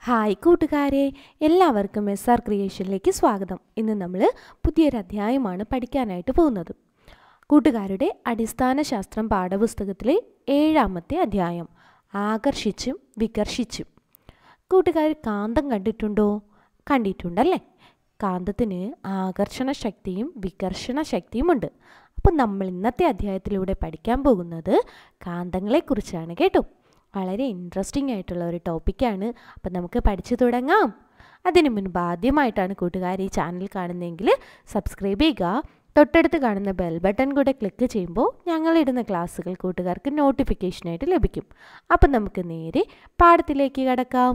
Hi കൂട്ടുകാരെ എല്ലാവർക്കും S R ക്രിയേഷനിലേക്ക് സ്വാഗതം ഇന്ന് നമ്മൾ പുതിയൊരു അധ്യായമാണ് പഠിക്കാനായിട്ട് പോകുന്നത് കൂട്ടുകാരുടെ അടിസ്ഥാന ശാസ്ത്രം പാഠപുസ്തകത്തിലെ ഏഴാമത്തെ അധ്യായം ആകർഷിച്ചും വികർഷിച്ചും കൂട്ടുകാർ കാന്തം കണ്ടിട്ടുണ്ടോ കണ്ടിട്ടുണ്ടല്ലേ കാന്തത്തിന് ആകർഷണ ശക്തിയും വികർഷണ ശക്തിയുമുണ്ട് അപ്പം നമ്മൾ ഇന്നത്തെ അധ്യായത്തിലൂടെ പഠിക്കാൻ പോകുന്നത് കാന്തങ്ങളെക്കുറിച്ചാണ് കേട്ടോ വളരെ ഇൻട്രസ്റ്റിംഗ് ആയിട്ടുള്ള ഒരു ടോപ്പിക്കാണ് അപ്പം നമുക്ക് പഠിച്ചു തുടങ്ങാം അതിനു മുൻപ് ആദ്യമായിട്ടാണ് കൂട്ടുകാർ ഈ ചാനൽ കാണുന്നതെങ്കിൽ സബ്സ്ക്രൈബ് ചെയ്യുക തൊട്ടടുത്ത് കാണുന്ന ബെൽ ബട്ടൺ കൂടെ ക്ലിക്ക് ചെയ്യുമ്പോൾ ഞങ്ങളിടുന്ന ക്ലാസ്സുകൾ കൂട്ടുകാർക്ക് നോട്ടിഫിക്കേഷനായിട്ട് ലഭിക്കും അപ്പം നമുക്ക് നേരെ പാഠത്തിലേക്ക് കടക്കാം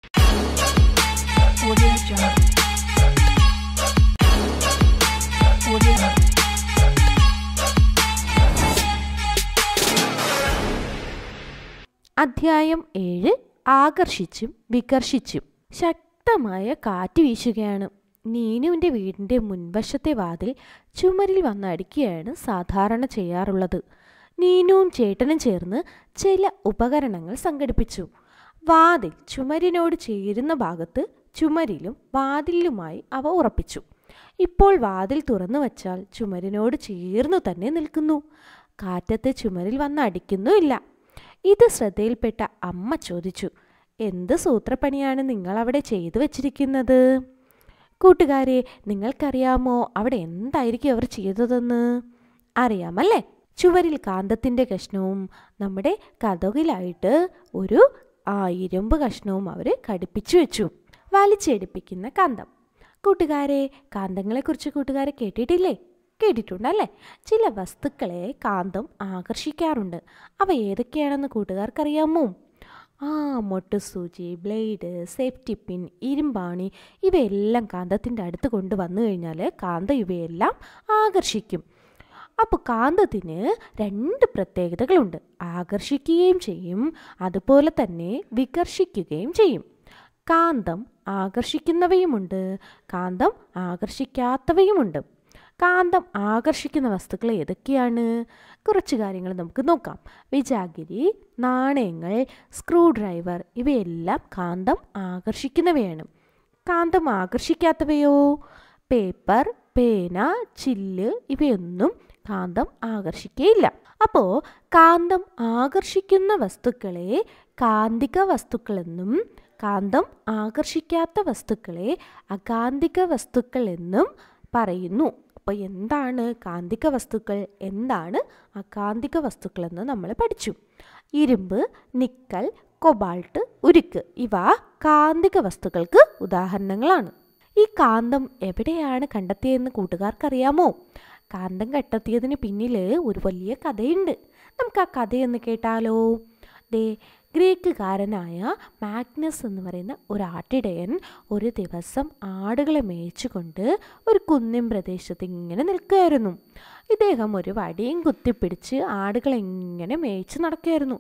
Audio Jungle. Audio Jungle. അധ്യായം ഏഴ് ആകർഷിച്ചും വികർഷിച്ചും ശക്തമായ കാറ്റ് വീശുകയാണ് നീനുവിൻ്റെ വീടിൻ്റെ മുൻവശത്തെ വാതിൽ ചുമരിൽ വന്നടിക്കുകയാണ് സാധാരണ ചെയ്യാറുള്ളത് നീനുവും ചേട്ടനും ചേർന്ന് ചില ഉപകരണങ്ങൾ സംഘടിപ്പിച്ചു വാതിൽ ചുമരിനോട് ചേരുന്ന ഭാഗത്ത് ചുമരിലും വാതിലിലുമായി അവ ഉറപ്പിച്ചു ഇപ്പോൾ വാതിൽ തുറന്നു വച്ചാൽ ചുമരിനോട് ചേർന്നു തന്നെ നിൽക്കുന്നു കാറ്റത്ത് ചുമരിൽ വന്ന് അടിക്കുന്നുമില്ല ഇത് ശ്രദ്ധയിൽപ്പെട്ട അമ്മ ചോദിച്ചു എന്ത് സൂത്രപ്പണിയാണ് നിങ്ങൾ അവിടെ ചെയ്തു വച്ചിരിക്കുന്നത് കൂട്ടുകാരെ നിങ്ങൾക്കറിയാമോ അവിടെ എന്തായിരിക്കും അവർ ചെയ്തതെന്ന് അറിയാമല്ലേ ചുവരിൽ കാന്തത്തിൻ്റെ കഷ്ണവും നമ്മുടെ കഥകിലായിട്ട് ഒരു ആ ഇരുമ്പ് കഷ്ണവും അവർ ഘടിപ്പിച്ചു വെച്ചു വലിച്ചെടുപ്പിക്കുന്ന കാന്തം കൂട്ടുകാരെ കാന്തങ്ങളെക്കുറിച്ച് കൂട്ടുകാരെ കേട്ടിട്ടില്ലേ കേട്ടിട്ടുണ്ടല്ലേ ചില വസ്തുക്കളെ കാന്തം ആകർഷിക്കാറുണ്ട് അവ ഏതൊക്കെയാണെന്ന് കൂട്ടുകാർക്കറിയാമോ ആ മൊട്ടുസൂചി ബ്ലേഡ് സേഫ്റ്റി പിൻ ഇരുമ്പാണി ഇവയെല്ലാം കാന്തത്തിൻ്റെ അടുത്ത് കൊണ്ടുവന്നു കഴിഞ്ഞാൽ കാന്തം ഇവയെല്ലാം ആകർഷിക്കും അപ്പോൾ കാന്തത്തിന് രണ്ട് പ്രത്യേകതകളുണ്ട് ആകർഷിക്കുകയും ചെയ്യും അതുപോലെ തന്നെ വികർഷിക്കുകയും ചെയ്യും കാന്തം ആകർഷിക്കുന്നവയുമുണ്ട് കാന്തം ആകർഷിക്കാത്തവയുമുണ്ട് കാന്തം ആകർഷിക്കുന്ന വസ്തുക്കൾ ഏതൊക്കെയാണ് കുറച്ച് കാര്യങ്ങൾ നമുക്ക് നോക്കാം വിജാഗിരി നാണയങ്ങൾ സ്ക്രൂ ഡ്രൈവർ ഇവയെല്ലാം കാന്തം ആകർഷിക്കുന്നവയാണ് കാന്തം ആകർഷിക്കാത്തവയോ പേപ്പർ പേന ചില്ല് ഇവയൊന്നും കാന്തം ആകർഷിക്കുകയില്ല അപ്പോൾ കാന്തം ആകർഷിക്കുന്ന വസ്തുക്കളെ കാന്തിക വസ്തുക്കളെന്നും കാന്തം ആകർഷിക്കാത്ത വസ്തുക്കളെ അകാന്തിക വസ്തുക്കൾ എന്നും പറയുന്നു അപ്പോൾ എന്താണ് കാന്തിക വസ്തുക്കൾ എന്താണ് അകാന്തിക വസ്തുക്കൾ എന്ന് നമ്മൾ പഠിച്ചു ഇരുമ്പ് നിക്കൽ കൊബാൾട്ട് ഉരുക്ക് ഇവ കാന്തിക വസ്തുക്കൾക്ക് ഉദാഹരണങ്ങളാണ് ഈ കാന്തം എവിടെയാണ് കണ്ടെത്തിയതെന്ന് കൂട്ടുകാർക്കറിയാമോ കാന്തം കണ്ടെത്തിയതിന് പിന്നിൽ ഒരു വലിയ കഥയുണ്ട് നമുക്ക് ആ കഥയൊന്ന് കേട്ടാലോ ദേ ഗ്രീക്കുകാരനായ മാഗ്നസ് എന്ന് പറയുന്ന ഒരു ആട്ടിടയൻ ഒരു ദിവസം ആടുകളെ മേയിച്ചുകൊണ്ട് ഒരു കുന്നിൻ പ്രദേശത്ത് ഇങ്ങനെ നിൽക്കുകയായിരുന്നു ഇദ്ദേഹം ഒരു വടിയും കുത്തിപ്പിടിച്ച് ആടുകളെ ഇങ്ങനെ മേയിച്ച് നടക്കുകയായിരുന്നു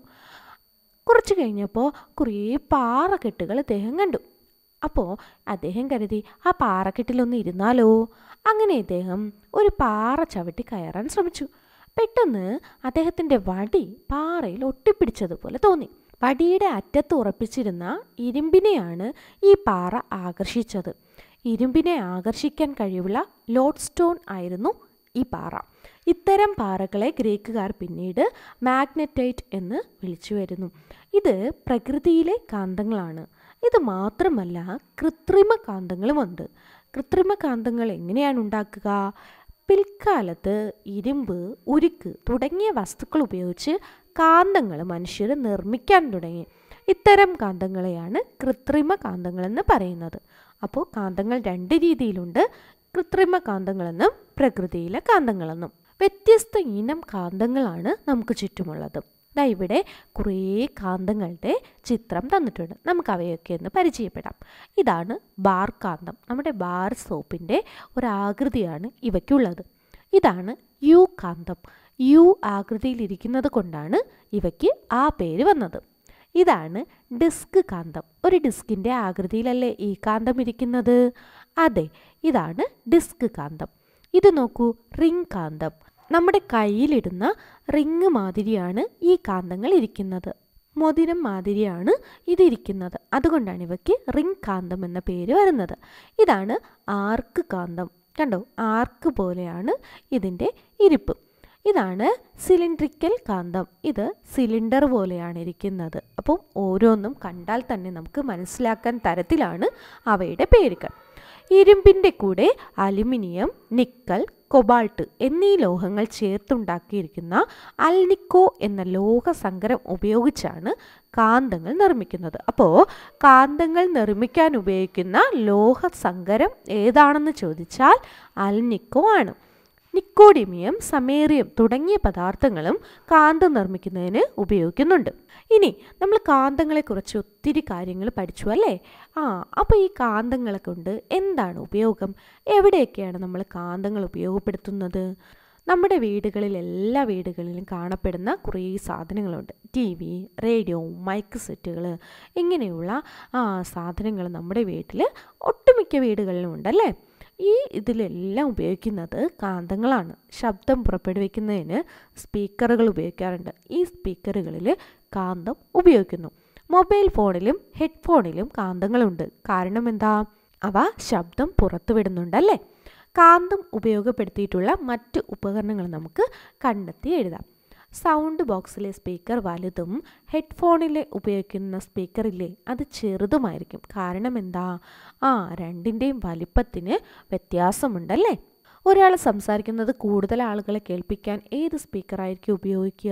കുറച്ച് കഴിഞ്ഞപ്പോൾ കുറേ പാറക്കെട്ടുകൾ അദ്ദേഹം കണ്ടു അപ്പോൾ അദ്ദേഹം കരുതി ആ പാറക്കെട്ടിലൊന്ന് ഇരുന്നാലോ അങ്ങനെ അദ്ദേഹം ഒരു പാറ ചവിട്ടി കയറാൻ ശ്രമിച്ചു പെട്ടെന്ന് അദ്ദേഹത്തിൻ്റെ വടി പാറയിൽ ഒട്ടിപ്പിടിച്ചതുപോലെ തോന്നി വടിയുടെ അറ്റത്ത് ഉറപ്പിച്ചിരുന്ന ഇരുമ്പിനെയാണ് ഈ പാറ ആകർഷിച്ചത് ഇരുമ്പിനെ ആകർഷിക്കാൻ കഴിവുള്ള ലോഡ് സ്റ്റോൺ ആയിരുന്നു ഈ പാറ ഇത്തരം പാറകളെ ഗ്രീക്കുകാർ പിന്നീട് മാഗ്നറ്റൈറ്റ് എന്ന് വിളിച്ചു വരുന്നു ഇത് പ്രകൃതിയിലെ കാന്തങ്ങളാണ് ഇത് മാത്രമല്ല കൃത്രിമ കാന്തങ്ങളുമുണ്ട് കൃത്രിമ കാന്തങ്ങൾ എങ്ങനെയാണ് ഉണ്ടാക്കുക പിൽക്കാലത്ത് ഇരുമ്പ് ഉരുക്ക് തുടങ്ങിയ വസ്തുക്കൾ ഉപയോഗിച്ച് കാന്തങ്ങൾ മനുഷ്യർ നിർമ്മിക്കാൻ തുടങ്ങി ഇത്തരം കാന്തങ്ങളെയാണ് കൃത്രിമ കാന്തങ്ങളെന്ന് പറയുന്നത് അപ്പോൾ കാന്തങ്ങൾ രണ്ട് രീതിയിലുണ്ട് കൃത്രിമ കാന്തങ്ങളെന്നും പ്രകൃതിയിലെ കാന്തങ്ങളെന്നും വ്യത്യസ്ത ഇനം കാന്തങ്ങളാണ് നമുക്ക് ചുറ്റുമുള്ളത് ദാ ഇവിടെ കുറേ കാന്തങ്ങളുടെ ചിത്രം തന്നിട്ടുണ്ട് നമുക്ക് അവയൊക്കെ ഒന്ന് പരിചയപ്പെടാം ഇതാണ് ബാർ കാന്തം നമ്മുടെ ബാർ സോപ്പിൻ്റെ ഒരാകൃതിയാണ് ഇവയ്ക്കുള്ളത് ഇതാണ് യു കാന്തം യു ആകൃതിയിലിരിക്കുന്നത് കൊണ്ടാണ് ഇവയ്ക്ക് ആ പേര് വന്നത് ഇതാണ് ഡിസ്ക് കാന്തം ഒരു ഡിസ്കിൻ്റെ ആകൃതിയിലല്ലേ ഈ കാന്തം ഇരിക്കുന്നത് അതെ ഇതാണ് ഡിസ്ക് കാന്തം ഇത് നോക്കൂ റിംഗ് കാന്തം നമ്മുടെ കയ്യിലിടുന്ന റിങ് മാതിരിയാണ് ഈ കാന്തങ്ങൾ ഇരിക്കുന്നത് മോതിരം മാതിരിയാണ് ഇതിരിക്കുന്നത് അതുകൊണ്ടാണ് ഇവയ്ക്ക് റിംഗ് കാന്തം എന്ന പേര് വരുന്നത് ഇതാണ് ആർക്ക് കാന്തം കണ്ടോ ആർക്ക് പോലെയാണ് ഇതിൻ്റെ ഇരിപ്പ് ഇതാണ് സിലിണ്ട്രിക്കൽ കാന്തം ഇത് സിലിണ്ടർ പോലെയാണ് ഇരിക്കുന്നത് അപ്പം ഓരോന്നും കണ്ടാൽ തന്നെ നമുക്ക് മനസ്സിലാക്കാൻ തരത്തിലാണ് അവയുടെ പേരുകൾ ഇരുമ്പിൻ്റെ കൂടെ അലുമിനിയം നിക്കൽ കൊബാൾട്ട് എന്നീ ലോഹങ്ങൾ ചേർത്തുണ്ടാക്കിയിരിക്കുന്ന അൽനിക്കോ എന്ന ലോഹസങ്കരം ഉപയോഗിച്ചാണ് കാന്തങ്ങൾ നിർമ്മിക്കുന്നത് അപ്പോൾ കാന്തങ്ങൾ നിർമ്മിക്കാൻ ഉപയോഗിക്കുന്ന ലോഹസങ്കരം ഏതാണെന്ന് ചോദിച്ചാൽ അൽനിക്കോ ആണ് നിക്കോഡിമിയം സമേറിയം തുടങ്ങിയ പദാർത്ഥങ്ങളും കാന്തം നിർമ്മിക്കുന്നതിന് ഉപയോഗിക്കുന്നുണ്ട് ഇനി നമ്മൾ കാന്തങ്ങളെക്കുറിച്ച് ഒത്തിരി കാര്യങ്ങൾ പഠിച്ചു അല്ലേ ആ അപ്പോൾ ഈ കാന്തങ്ങളെ കൊണ്ട് എന്താണ് ഉപയോഗം എവിടെയൊക്കെയാണ് നമ്മൾ കാന്തങ്ങൾ ഉപയോഗപ്പെടുത്തുന്നത് നമ്മുടെ വീടുകളിൽ എല്ലാ വീടുകളിലും കാണപ്പെടുന്ന കുറേ സാധനങ്ങളുണ്ട് ടി വി റേഡിയോ മൈക്ക് സെറ്റുകൾ ഇങ്ങനെയുള്ള ആ സാധനങ്ങൾ നമ്മുടെ വീട്ടിൽ ഒട്ടുമിക്ക വീടുകളിലും ഉണ്ടല്ലേ ഈ ഇതിലെല്ലാം ഉപയോഗിക്കുന്നത് കാന്തങ്ങളാണ് ശബ്ദം പുറപ്പെടുവിക്കുന്നതിന് സ്പീക്കറുകൾ ഉപയോഗിക്കാറുണ്ട് ഈ സ്പീക്കറുകളിൽ കാന്തം ഉപയോഗിക്കുന്നു മൊബൈൽ ഫോണിലും ഹെഡ്ഫോണിലും കാന്തങ്ങളുണ്ട് കാരണം എന്താ അവ ശബ്ദം പുറത്തുവിടുന്നുണ്ടല്ലേ കാന്തം ഉപയോഗപ്പെടുത്തിയിട്ടുള്ള മറ്റ് ഉപകരണങ്ങൾ നമുക്ക് കണ്ടെത്തി എഴുതാം സൗണ്ട് ബോക്സിലെ സ്പീക്കർ വലുതും ഹെഡ്ഫോണിലെ ഉപയോഗിക്കുന്ന സ്പീക്കറില്ലേ അത് ചെറുതുമായിരിക്കും കാരണം എന്താ ആ രണ്ടിൻ്റെയും വലിപ്പത്തിന് വ്യത്യാസമുണ്ടല്ലേ ഒരാൾ സംസാരിക്കുന്നത് കൂടുതൽ ആളുകളെ കേൾപ്പിക്കാൻ ഏത് സ്പീക്കറായിരിക്കും ഉപയോഗിക്കുക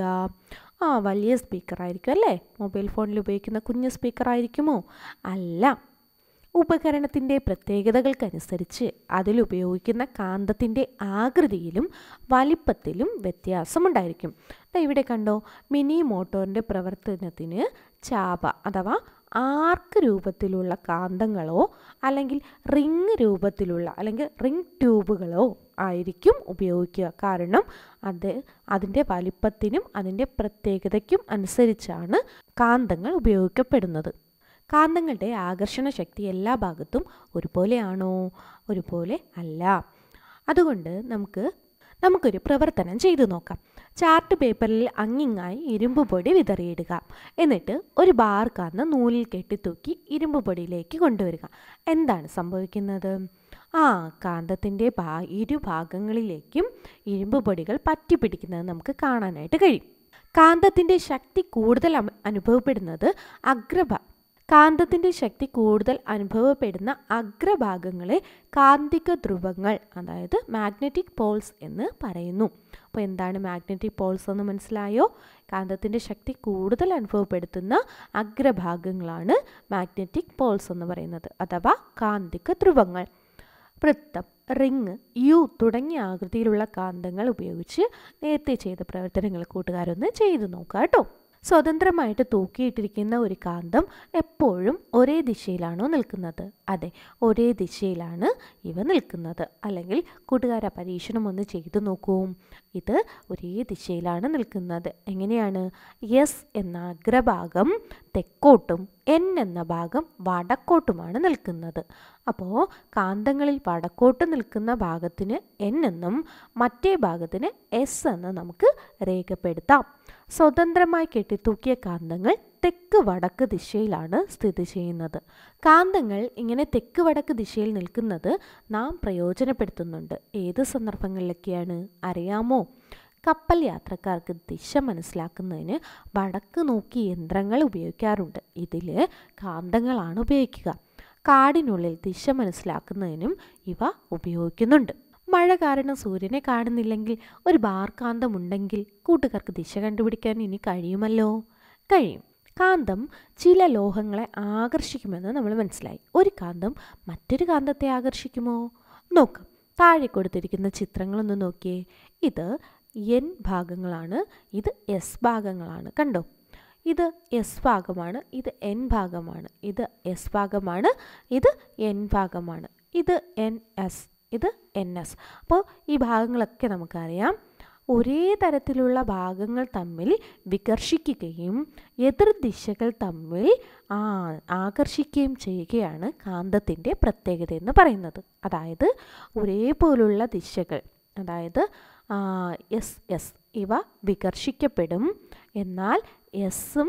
ആ വലിയ സ്പീക്കറായിരിക്കും അല്ലേ മൊബൈൽ ഫോണിൽ ഉപയോഗിക്കുന്ന കുഞ്ഞ് സ്പീക്കറായിരിക്കുമോ അല്ല ഉപകരണത്തിൻ്റെ പ്രത്യേകതകൾക്കനുസരിച്ച് അതിലുപയോഗിക്കുന്ന കാന്തത്തിൻ്റെ ആകൃതിയിലും വലിപ്പത്തിലും വ്യത്യാസമുണ്ടായിരിക്കും ദാ ഇവിടെ കണ്ടോ മിനി മോട്ടോറിൻ്റെ പ്രവർത്തനത്തിന് ചാപ അഥവാ ആർക്ക് രൂപത്തിലുള്ള കാന്തങ്ങളോ അല്ലെങ്കിൽ റിങ് രൂപത്തിലുള്ള അല്ലെങ്കിൽ റിങ് ട്യൂബുകളോ ആയിരിക്കും ഉപയോഗിക്കുക കാരണം അത് അതിൻ്റെ വലിപ്പത്തിനും അതിൻ്റെ പ്രത്യേകതയ്ക്കും അനുസരിച്ചാണ് കാന്തങ്ങൾ ഉപയോഗിക്കപ്പെടുന്നത് കാന്തങ്ങളുടെ ആകർഷണ ശക്തി എല്ലാ ഭാഗത്തും ഒരുപോലെയാണോ ഒരുപോലെ അല്ല അതുകൊണ്ട് നമുക്ക് നമുക്കൊരു പ്രവർത്തനം ചെയ്തു നോക്കാം ചാർട്ട് പേപ്പറിൽ അങ്ങിങ്ങായി ഇരുമ്പ് പൊടി വിതറിയിടുക എന്നിട്ട് ഒരു ബാർ കാന്ന് നൂലിൽ കെട്ടിത്തൂക്കി ഇരുമ്പ് പൊടിയിലേക്ക് കൊണ്ടുവരിക എന്താണ് സംഭവിക്കുന്നത് ആ കാന്തത്തിൻ്റെ ഭാ ഇരുഭാഗങ്ങളിലേക്കും ഇരുമ്പ് പൊടികൾ പറ്റിപ്പിടിക്കുന്നത് നമുക്ക് കാണാനായിട്ട് കഴിയും കാന്തത്തിൻ്റെ ശക്തി കൂടുതൽ അമ- അനുഭവപ്പെടുന്നത് അഗ്രഭ കാന്തത്തിൻ്റെ ശക്തി കൂടുതൽ അനുഭവപ്പെടുന്ന അഗ്രഭാഗങ്ങളെ കാന്തിക ധ്രുവങ്ങൾ അതായത് മാഗ്നറ്റിക് പോൾസ് എന്ന് പറയുന്നു അപ്പോൾ എന്താണ് മാഗ്നറ്റിക് പോൾസ് എന്ന് മനസ്സിലായോ കാന്തത്തിൻ്റെ ശക്തി കൂടുതൽ അനുഭവപ്പെടുത്തുന്ന അഗ്രഭാഗങ്ങളാണ് മാഗ്നറ്റിക് പോൾസ് എന്ന് പറയുന്നത് അഥവാ കാന്തിക ധ്രുവങ്ങൾ വൃത്തം റിങ് യു തുടങ്ങിയ ആകൃതിയിലുള്ള കാന്തങ്ങൾ ഉപയോഗിച്ച് നേരത്തെ ചെയ്ത പ്രവർത്തനങ്ങൾ കൂട്ടുകാരൊന്ന് ചെയ്തു നോക്കുക കേട്ടോ സ്വതന്ത്രമായിട്ട് തൂക്കിയിട്ടിരിക്കുന്ന ഒരു കാന്തം എപ്പോഴും ഒരേ ദിശയിലാണോ നിൽക്കുന്നത് അതെ ഒരേ ദിശയിലാണ് ഇവ നിൽക്കുന്നത് അല്ലെങ്കിൽ കൂട്ടുകാര പരീക്ഷണം ഒന്ന് ചെയ്തു നോക്കൂ ഇത് ഒരേ ദിശയിലാണ് നിൽക്കുന്നത് എങ്ങനെയാണ് എസ് എന്ന അഗ്രഭാഗം തെക്കോട്ടും എൻ എന്ന ഭാഗം വടക്കോട്ടുമാണ് നിൽക്കുന്നത് അപ്പോൾ കാന്തങ്ങളിൽ വടക്കോട്ട് നിൽക്കുന്ന ഭാഗത്തിന് എൻ എന്നും മറ്റേ ഭാഗത്തിന് എസ് എന്ന് നമുക്ക് രേഖപ്പെടുത്താം സ്വതന്ത്രമായി കെട്ടിത്തൂക്കിയ കാന്തങ്ങൾ തെക്ക് വടക്ക് ദിശയിലാണ് സ്ഥിതി ചെയ്യുന്നത് കാന്തങ്ങൾ ഇങ്ങനെ തെക്ക് വടക്ക് ദിശയിൽ നിൽക്കുന്നത് നാം പ്രയോജനപ്പെടുത്തുന്നുണ്ട് ഏത് സന്ദർഭങ്ങളിലൊക്കെയാണ് അറിയാമോ കപ്പൽ യാത്രക്കാർക്ക് ദിശ മനസ്സിലാക്കുന്നതിന് വടക്ക് നോക്കി യന്ത്രങ്ങൾ ഉപയോഗിക്കാറുണ്ട് ഇതിൽ കാന്തങ്ങളാണ് ഉപയോഗിക്കുക കാടിനുള്ളിൽ ദിശ മനസ്സിലാക്കുന്നതിനും ഇവ ഉപയോഗിക്കുന്നുണ്ട് മഴ കാരണം സൂര്യനെ കാണുന്നില്ലെങ്കിൽ ഒരു ബാർകാന്തം ഉണ്ടെങ്കിൽ കൂട്ടുകാർക്ക് ദിശ കണ്ടുപിടിക്കാൻ ഇനി കഴിയുമല്ലോ കഴിയും കാന്തം ചില ലോഹങ്ങളെ ആകർഷിക്കുമെന്ന് നമ്മൾ മനസ്സിലായി ഒരു കാന്തം മറ്റൊരു കാന്തത്തെ ആകർഷിക്കുമോ നോക്കാം താഴെ കൊടുത്തിരിക്കുന്ന ചിത്രങ്ങളൊന്ന് നോക്കിയേ ഇത് എൻ ഭാഗങ്ങളാണ് ഇത് എസ് ഭാഗങ്ങളാണ് കണ്ടോ ഇത് എസ് ഭാഗമാണ് ഇത് എൻ ഭാഗമാണ് ഇത് എസ് ഭാഗമാണ് ഇത് എൻ ഭാഗമാണ് ഇത് എൻ എസ് ഇത് എൻ എസ് അപ്പോൾ ഈ ഭാഗങ്ങളൊക്കെ നമുക്കറിയാം ഒരേ തരത്തിലുള്ള ഭാഗങ്ങൾ തമ്മിൽ വികർഷിക്കുകയും എതിർ ദിശകൾ തമ്മിൽ ആ ആകർഷിക്കുകയും ചെയ്യുകയാണ് കാന്തത്തിൻ്റെ പ്രത്യേകത എന്ന് പറയുന്നത് അതായത് ഒരേപോലുള്ള ദിശകൾ അതായത് എസ് എസ് ഇവ വികർഷിക്കപ്പെടും എന്നാൽ എസ്സും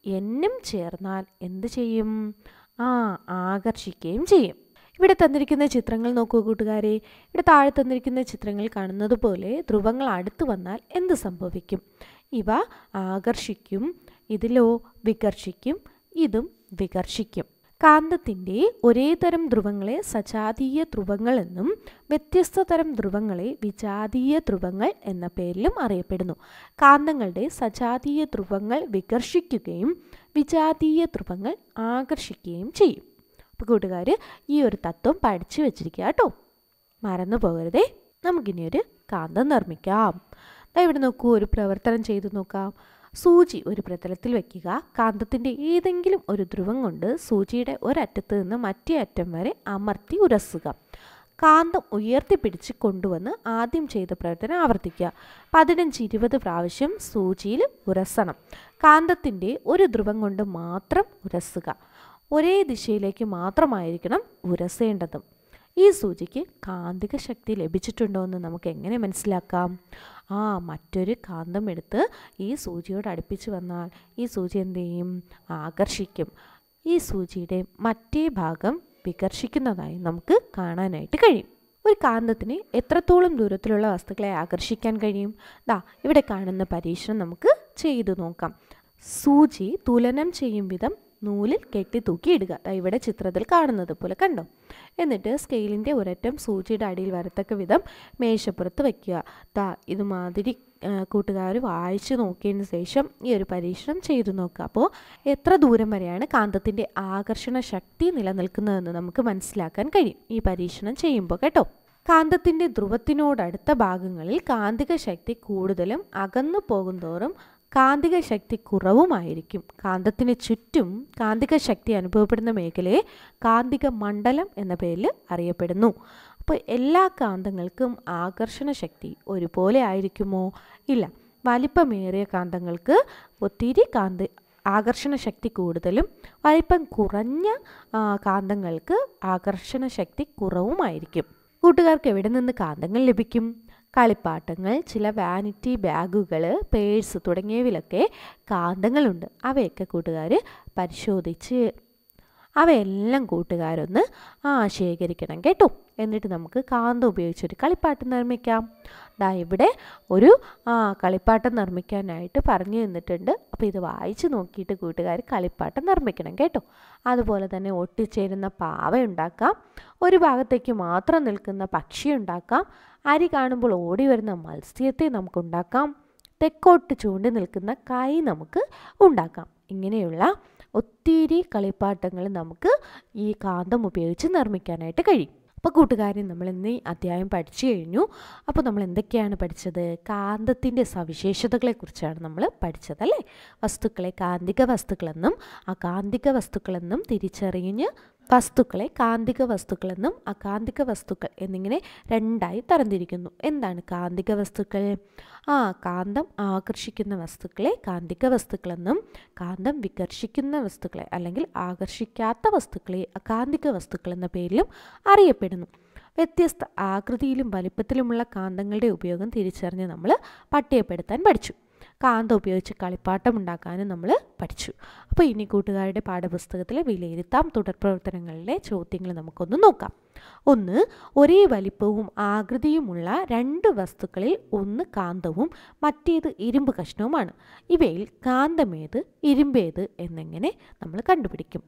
എന്നും ചേർന്നാൽ എന്ത് ചെയ്യും ആ ആകർഷിക്കുകയും ചെയ്യും ഇവിടെ തന്നിരിക്കുന്ന ചിത്രങ്ങൾ നോക്കൂ കൂട്ടുകാരെ ഇവിടെ താഴെ തന്നിരിക്കുന്ന ചിത്രങ്ങൾ കാണുന്നത് പോലെ ധ്രുവങ്ങൾ അടുത്ത് വന്നാൽ എന്ത് സംഭവിക്കും ഇവ ആകർഷിക്കും ഇതിലോ വികർഷിക്കും ഇതും വികർഷിക്കും കാന്തത്തിൻ്റെ ഒരേ തരം ധ്രുവങ്ങളെ സജാതീയ ധ്രുവങ്ങൾ എന്നും വ്യത്യസ്ത തരം ധ്രുവങ്ങളെ വിജാതീയ ധ്രുവങ്ങൾ എന്ന പേരിലും അറിയപ്പെടുന്നു കാന്തങ്ങളുടെ സജാതീയ ധ്രുവങ്ങൾ വികർഷിക്കുകയും വിജാതീയ ധ്രുവങ്ങൾ ആകർഷിക്കുകയും ചെയ്യും അപ്പോൾ കൂട്ടുകാർ ഈ ഒരു തത്വം പഠിച്ചു വെച്ചിരിക്കുക കേട്ടോ മറന്നു പോകരുതേ നമുക്കിനി ഒരു കാന്തം നിർമ്മിക്കാം ദാ ഇവിടെ നോക്കൂ ഒരു പ്രവർത്തനം ചെയ്തു നോക്കാം സൂചി ഒരു പ്രതലത്തിൽ വയ്ക്കുക കാന്തത്തിൻ്റെ ഏതെങ്കിലും ഒരു ധ്രുവം കൊണ്ട് സൂചിയുടെ ഒരറ്റത്ത് നിന്ന് മറ്റേ അറ്റം വരെ അമർത്തി ഉരസുക കാന്തം ഉയർത്തിപ്പിടിച്ച് കൊണ്ടുവന്ന് ആദ്യം ചെയ്ത പ്രവർത്തനം ആവർത്തിക്കുക പതിനഞ്ച് ഇരുപത് പ്രാവശ്യം സൂചിയിൽ ഉരസണം കാന്തത്തിൻ്റെ ഒരു ധ്രുവം കൊണ്ട് മാത്രം ഉരസുക ഒരേ ദിശയിലേക്ക് മാത്രമായിരിക്കണം ഉരസേണ്ടതും ഈ സൂചിക്ക് കാന്തിക ശക്തി ലഭിച്ചിട്ടുണ്ടോ എന്ന് നമുക്ക് എങ്ങനെ മനസ്സിലാക്കാം ആ മറ്റൊരു കാന്തം എടുത്ത് ഈ സൂചിയോട് അടുപ്പിച്ച് വന്നാൽ ഈ സൂചി എന്ത് ചെയ്യും ആകർഷിക്കും ഈ സൂചിയുടെ മറ്റേ ഭാഗം വികർഷിക്കുന്നതായി നമുക്ക് കാണാനായിട്ട് കഴിയും ഒരു കാന്തത്തിന് എത്രത്തോളം ദൂരത്തിലുള്ള വസ്തുക്കളെ ആകർഷിക്കാൻ കഴിയും ദാ ഇവിടെ കാണുന്ന പരീക്ഷണം നമുക്ക് ചെയ്തു നോക്കാം സൂചി തുലനം ചെയ്യും വിധം നൂലിൽ കെട്ടി തൂക്കിയിടുക ദാ ഇവിടെ ചിത്രത്തിൽ കാണുന്നത് പോലെ കണ്ടോ എന്നിട്ട് സ്കെയിലിൻ്റെ ഒരറ്റം സൂചിയുടെ അടിയിൽ വരത്തക്ക വിധം മേശപ്പുറത്ത് വയ്ക്കുക ദാ ഇതുമാതിരി കൂട്ടുകാർ വായിച്ചു നോക്കിയതിന് ശേഷം ഈ ഒരു പരീക്ഷണം ചെയ്തു നോക്കുക അപ്പോൾ എത്ര ദൂരം വരെയാണ് കാന്തത്തിൻ്റെ ആകർഷണ ശക്തി നിലനിൽക്കുന്നതെന്ന് നമുക്ക് മനസ്സിലാക്കാൻ കഴിയും ഈ പരീക്ഷണം ചെയ്യുമ്പോൾ കേട്ടോ കാന്തത്തിൻ്റെ ധ്രുവത്തിനോടടുത്ത ഭാഗങ്ങളിൽ കാന്തിക ശക്തി കൂടുതലും അകന്നു പോകുന്തോറും കാന്തിക ശക്തി കുറവുമായിരിക്കും കാന്തത്തിന് ചുറ്റും കാന്തിക ശക്തി അനുഭവപ്പെടുന്ന മേഖലയെ കാന്തിക മണ്ഡലം എന്ന പേരിൽ അറിയപ്പെടുന്നു അപ്പോൾ എല്ലാ കാന്തങ്ങൾക്കും ആകർഷണ ശക്തി ഒരുപോലെ ആയിരിക്കുമോ ഇല്ല വലിപ്പമേറിയ കാന്തങ്ങൾക്ക് ഒത്തിരി കാന്തി ആകർഷണ ശക്തി കൂടുതലും വലിപ്പം കുറഞ്ഞ കാന്തങ്ങൾക്ക് ആകർഷണ ശക്തി കുറവുമായിരിക്കും കൂട്ടുകാർക്ക് എവിടെ നിന്ന് കാന്തങ്ങൾ ലഭിക്കും കളിപ്പാട്ടങ്ങൾ ചില വാനിറ്റി ബാഗുകൾ പേഴ്സ് തുടങ്ങിയവയിലൊക്കെ കാന്തങ്ങളുണ്ട് അവയൊക്കെ കൂട്ടുകാർ പരിശോധിച്ച് അവയെല്ലാം കൂട്ടുകാരൊന്ന് ആ ശേഖരിക്കണം കേട്ടോ എന്നിട്ട് നമുക്ക് കാന്തം ഉപയോഗിച്ചൊരു കളിപ്പാട്ടം നിർമ്മിക്കാം ദാ ഇവിടെ ഒരു ആ കളിപ്പാട്ടം നിർമ്മിക്കാനായിട്ട് പറഞ്ഞു തന്നിട്ടുണ്ട് അപ്പോൾ ഇത് വായിച്ച് നോക്കിയിട്ട് കൂട്ടുകാർ കളിപ്പാട്ടം നിർമ്മിക്കണം കേട്ടോ അതുപോലെ തന്നെ ഒട്ടിച്ചേരുന്ന പാവ ഉണ്ടാക്കാം ഒരു ഭാഗത്തേക്ക് മാത്രം നിൽക്കുന്ന പക്ഷി ഉണ്ടാക്കാം അരി കാണുമ്പോൾ ഓടി വരുന്ന മത്സ്യത്തെ നമുക്കുണ്ടാക്കാം തെക്കോട്ട് ചൂണ്ടി നിൽക്കുന്ന കൈ നമുക്ക് ഉണ്ടാക്കാം ഇങ്ങനെയുള്ള ഒത്തിരി കളിപ്പാട്ടങ്ങൾ നമുക്ക് ഈ കാന്തം ഉപയോഗിച്ച് നിർമ്മിക്കാനായിട്ട് കഴിയും അപ്പോൾ കൂട്ടുകാരെ നമ്മൾ ഇന്ന് ഈ അധ്യായം പഠിച്ചു കഴിഞ്ഞു അപ്പോൾ നമ്മൾ എന്തൊക്കെയാണ് പഠിച്ചത് കാന്തത്തിൻ്റെ സവിശേഷതകളെക്കുറിച്ചാണ് നമ്മൾ പഠിച്ചത് അല്ലേ വസ്തുക്കളെ കാന്തിക വസ്തുക്കളെന്നും അകാന്തിക വസ്തുക്കളെന്നും തിരിച്ചറിഞ്ഞ് വസ്തുക്കളെ കാന്തിക വസ്തുക്കളെന്നും അകാന്തിക വസ്തുക്കൾ എന്നിങ്ങനെ രണ്ടായി തരംതിരിക്കുന്നു എന്താണ് കാന്തിക വസ്തുക്കൾ ആ കാന്തം ആകർഷിക്കുന്ന വസ്തുക്കളെ കാന്തിക വസ്തുക്കളെന്നും കാന്തം വികർഷിക്കുന്ന വസ്തുക്കളെ അല്ലെങ്കിൽ ആകർഷിക്കാത്ത വസ്തുക്കളെ അകാന്തിക വസ്തുക്കൾ എന്ന പേരിലും അറിയപ്പെടുന്നു വ്യത്യസ്ത ആകൃതിയിലും വലിപ്പത്തിലുമുള്ള കാന്തങ്ങളുടെ ഉപയോഗം തിരിച്ചറിഞ്ഞ് നമ്മൾ പട്ടികപ്പെടുത്താൻ പഠിച്ചു കാന്തം ഉപയോഗിച്ച് കളിപ്പാട്ടം ഉണ്ടാക്കാനും നമ്മൾ പഠിച്ചു അപ്പോൾ ഇനി കൂട്ടുകാരുടെ പാഠപുസ്തകത്തിലെ വിലയിരുത്താം തുടർ പ്രവർത്തനങ്ങളിലെ ചോദ്യങ്ങൾ നമുക്കൊന്ന് നോക്കാം ഒന്ന് ഒരേ വലിപ്പവും ആകൃതിയുമുള്ള രണ്ട് വസ്തുക്കളിൽ ഒന്ന് കാന്തവും മറ്റേത് ഇരുമ്പ് കഷ്ണവുമാണ് ഇവയിൽ കാന്തമേത് ഇരുമ്പേത് എന്നെങ്ങനെ നമ്മൾ കണ്ടുപിടിക്കും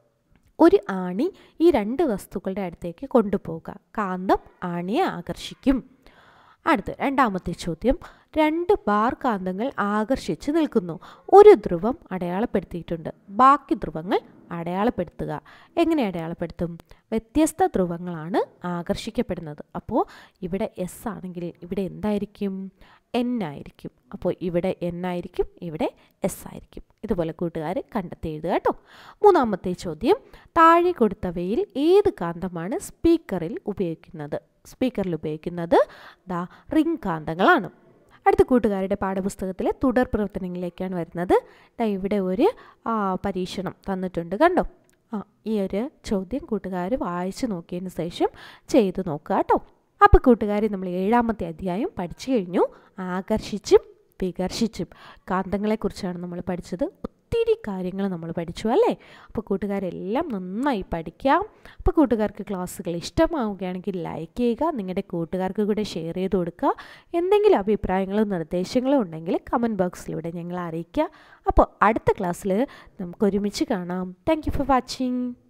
ഒരു ആണി ഈ രണ്ട് വസ്തുക്കളുടെ അടുത്തേക്ക് കൊണ്ടുപോകുക കാന്തം ആണിയെ ആകർഷിക്കും അടുത്ത് രണ്ടാമത്തെ ചോദ്യം രണ്ട് ബാർ കാന്തങ്ങൾ ആകർഷിച്ച് നിൽക്കുന്നു ഒരു ധ്രുവം അടയാളപ്പെടുത്തിയിട്ടുണ്ട് ബാക്കി ധ്രുവങ്ങൾ അടയാളപ്പെടുത്തുക എങ്ങനെ അടയാളപ്പെടുത്തും വ്യത്യസ്ത ധ്രുവങ്ങളാണ് ആകർഷിക്കപ്പെടുന്നത് അപ്പോൾ ഇവിടെ എസ് ആണെങ്കിൽ ഇവിടെ എന്തായിരിക്കും എൻ ആയിരിക്കും അപ്പോൾ ഇവിടെ എൻ ആയിരിക്കും ഇവിടെ എസ് ആയിരിക്കും ഇതുപോലെ കൂട്ടുകാർ കണ്ടെത്തി എഴുതുക കേട്ടോ മൂന്നാമത്തെ ചോദ്യം താഴെ കൊടുത്തവയിൽ ഏത് കാന്തമാണ് സ്പീക്കറിൽ ഉപയോഗിക്കുന്നത് സ്പീക്കറിൽ ഉപയോഗിക്കുന്നത് ദാ റിംഗ് കാന്തങ്ങളാണ് അടുത്ത കൂട്ടുകാരുടെ പാഠപുസ്തകത്തിലെ തുടർ പ്രവർത്തനങ്ങളിലേക്കാണ് വരുന്നത് ദാ ഇവിടെ ഒരു ആ, പരീക്ഷണം തന്നിട്ടുണ്ട് കണ്ടോ ആ ഈ ഒരു ചോദ്യം കൂട്ടുകാർ വായിച്ചു നോക്കിയതിന് ശേഷം ചെയ്തു നോക്കുക കേട്ടോ അപ്പോൾ കൂട്ടുകാർ നമ്മൾ ഏഴാമത്തെ അധ്യായം പഠിച്ചു കഴിഞ്ഞു ആകർഷിച്ചും വികർഷിച്ചും കാന്തങ്ങളെക്കുറിച്ചാണ് നമ്മൾ പഠിച്ചത് ഒത്തിരി കാര്യങ്ങൾ നമ്മൾ പഠിച്ചു അല്ലേ അപ്പോൾ കൂട്ടുകാരെല്ലാം നന്നായി പഠിക്കാം അപ്പോൾ കൂട്ടുകാർക്ക് ക്ലാസ്സുകൾ ഇഷ്ടമാവുകയാണെങ്കിൽ ലൈക്ക് ചെയ്യുക നിങ്ങളുടെ കൂട്ടുകാർക്ക് കൂടെ ഷെയർ ചെയ്ത് കൊടുക്കുക എന്തെങ്കിലും അഭിപ്രായങ്ങളോ നിർദ്ദേശങ്ങളോ ഉണ്ടെങ്കിൽ കമൻറ്റ് ബോക്സിലൂടെ ഞങ്ങളെ അറിയിക്കുക അപ്പോൾ അടുത്ത ക്ലാസ്സിൽ നമുക്ക് ഒരുമിച്ച് കാണാം താങ്ക് യു ഫോർ വാച്ചിങ്